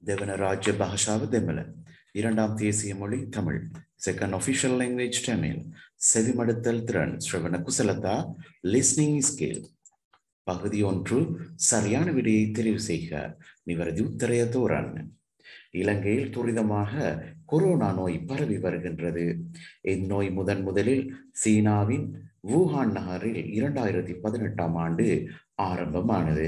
දෙවන භාෂාව දෙමළ இரண்டாம் தேசிய மொழி Tamil second official language Tamil செவிமடுத்தல் திறன் ஸ்ரவண குசலதா லிஸ்னிங் ஸ்கில் பகுதி ஒன்று சரியான விடையை தெரிவு செய்க நிவரதி உத்தரைய தோரான் இலங்கையில் துரிதமாக கொரோனா நோய் பரவி வருகின்றது இந்நோய் முதன் முதலில் சீனாவின் வூஹான் நகரில் இரண்டாயிரத்தி பதினெட்டாம் ஆண்டு ஆரம்பமானது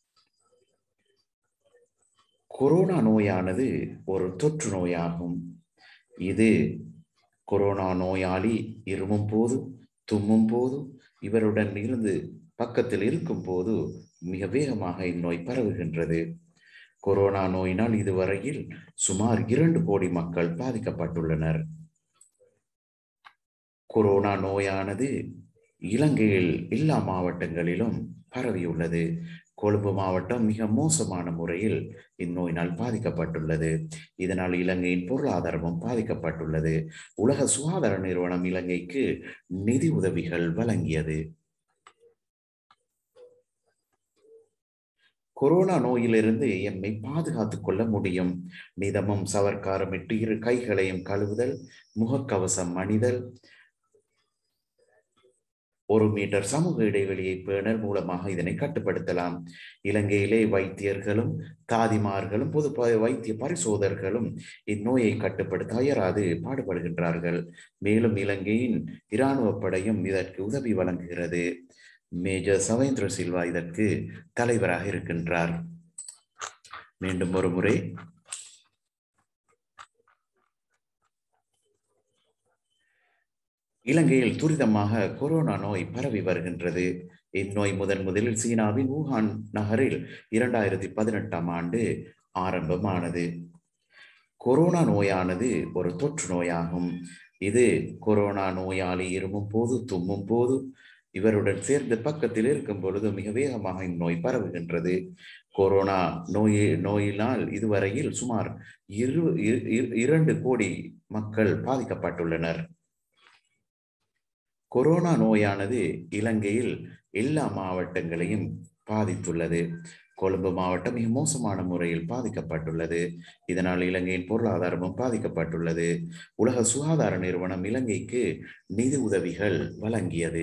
கொரோனா நோயானது ஒரு தொற்று நோயாகும் இது கொரோனா நோயாளி இருமும் போது தும்மும் போது இவருடன் இருந்து பக்கத்தில் இருக்கும் போது மிக வேகமாக இந்நோய் பரவுகின்றது கொரோனா நோயினால் இதுவரையில் சுமார் இரண்டு கோடி மக்கள் பாதிக்கப்பட்டுள்ளனர் கொரோனா நோயானது இலங்கையில் எல்லா மாவட்டங்களிலும் பரவியுள்ளது கொழும்பு மாவட்டம் மிக மோசமான முறையில் இந்நோயினால் பாதிக்கப்பட்டுள்ளது இதனால் இலங்கையின் பொருளாதாரமும் பாதிக்கப்பட்டுள்ளது உலக சுகாதார நிறுவனம் இலங்கைக்கு நிதி உதவிகள் வழங்கியது கொரோனா நோயிலிருந்து எம்மை பாதுகாத்துக் கொள்ள முடியும் நிதமும் சவர்க்காரமிட்டு இரு கைகளையும் கழுவுதல் முகக்கவசம் அணிதல் ஒரு மீட்டர் சமூக இடைவெளியை பேணல் மூலமாக இதனை கட்டுப்படுத்தலாம் இலங்கையிலே வைத்தியர்களும் தாதிமார்களும் பொது வைத்திய பரிசோதகர்களும் இந்நோயை கட்டுப்படுத்த அயராது பாடுபடுகின்றார்கள் மேலும் இலங்கையின் இராணுவ படையும் இதற்கு உதவி வழங்குகிறது மேஜர் சவேந்திர சில்வா இதற்கு தலைவராக இருக்கின்றார் மீண்டும் ஒரு முறை இலங்கையில் துரிதமாக கொரோனா நோய் பரவி வருகின்றது இந்நோய் முதன் முதலில் சீனாவின் வூஹான் நகரில் இரண்டாயிரத்தி பதினெட்டாம் ஆண்டு ஆரம்பமானது கொரோனா நோயானது ஒரு தொற்று நோயாகும் இது கொரோனா நோயாளி இருமும் போது தும்மும் போது இவருடன் சேர்ந்து பக்கத்தில் இருக்கும் பொழுது மிக வேகமாக இந்நோய் பரவுகின்றது கொரோனா நோய் நோயினால் இதுவரையில் சுமார் இரு இரண்டு கோடி மக்கள் பாதிக்கப்பட்டுள்ளனர் கொரோனா நோயானது இலங்கையில் எல்லா மாவட்டங்களையும் பாதித்துள்ளது கொழும்பு மாவட்டம் மிக மோசமான முறையில் பாதிக்கப்பட்டுள்ளது இதனால் இலங்கையின் பொருளாதாரமும் பாதிக்கப்பட்டுள்ளது உலக சுகாதார நிறுவனம் இலங்கைக்கு நிதி உதவிகள் வழங்கியது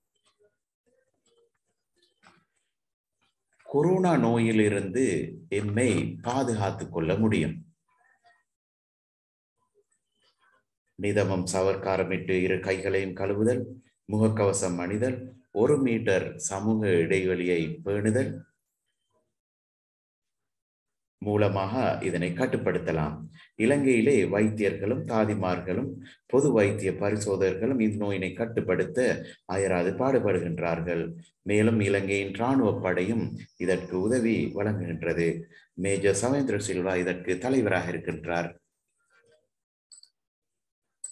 கொரோனா நோயிலிருந்து எம்மை பாதுகாத்துக் கொள்ள முடியும் நிதமும் சவர்க்காரமிட்டு இரு கைகளையும் கழுவுதல் முகக்கவசம் அணிதல் ஒரு மீட்டர் சமூக இடைவெளியை பேணுதல் மூலமாக இதனை கட்டுப்படுத்தலாம் இலங்கையிலே வைத்தியர்களும் தாதிமார்களும் பொது வைத்திய பரிசோதகர்களும் இந்நோயினை கட்டுப்படுத்த அயராது பாடுபடுகின்றார்கள் மேலும் இலங்கையின் இராணுவ படையும் இதற்கு உதவி வழங்குகின்றது மேஜர் சவேந்திர சில்வா இதற்கு தலைவராக இருக்கின்றார்